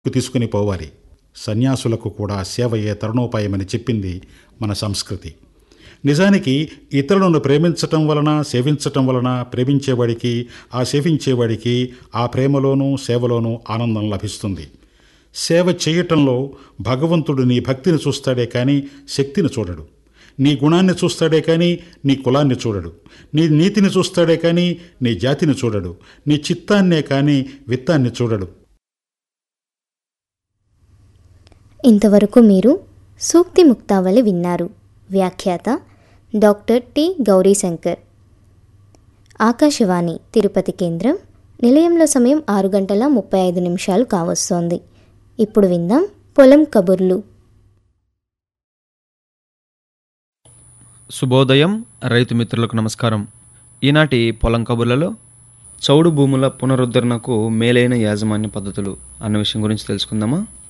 తీసుకుని పోవాలి సన్యాసులకు కూడా సేవయే తరుణోపాయమని చెప్పింది మన సంస్కృతి నిజానికి ఇతరులను ప్రేమించటం వలన సేవించటం వలన ప్రేమించేవాడికి ఆ సేవించేవాడికి ఆ ప్రేమలోనూ సేవలోనూ ఆనందం లభిస్తుంది సేవ చేయటంలో భగవంతుడు నీ భక్తిని చూస్తాడే కానీ శక్తిని చూడడు నీ గుణాన్ని చూస్తాడే కానీ నీ కులాన్ని చూడడు నీ నీతిని చూస్తాడే కానీ నీ జాతిని చూడడు నీ చిత్తాన్నే కానీ విత్తాన్ని చూడడు ఇంతవరకు మీరు సూక్తి ముక్తావళి విన్నారు వ్యాఖ్యాత డాక్టర్ టి గౌరీశంకర్ ఆకాశవాణి తిరుపతి కేంద్రం నిలయంలో సమయం ఆరు గంటల ముప్పై ఐదు నిమిషాలు కావస్తోంది ఇప్పుడు విందాం పొలం కబుర్లు శుభోదయం రైతు మిత్రులకు నమస్కారం ఈనాటి పొలం కబుర్లలో చౌడు భూముల పునరుద్ధరణకు మేలైన యాజమాన్య పద్ధతులు అన్న విషయం గురించి తెలుసుకుందామా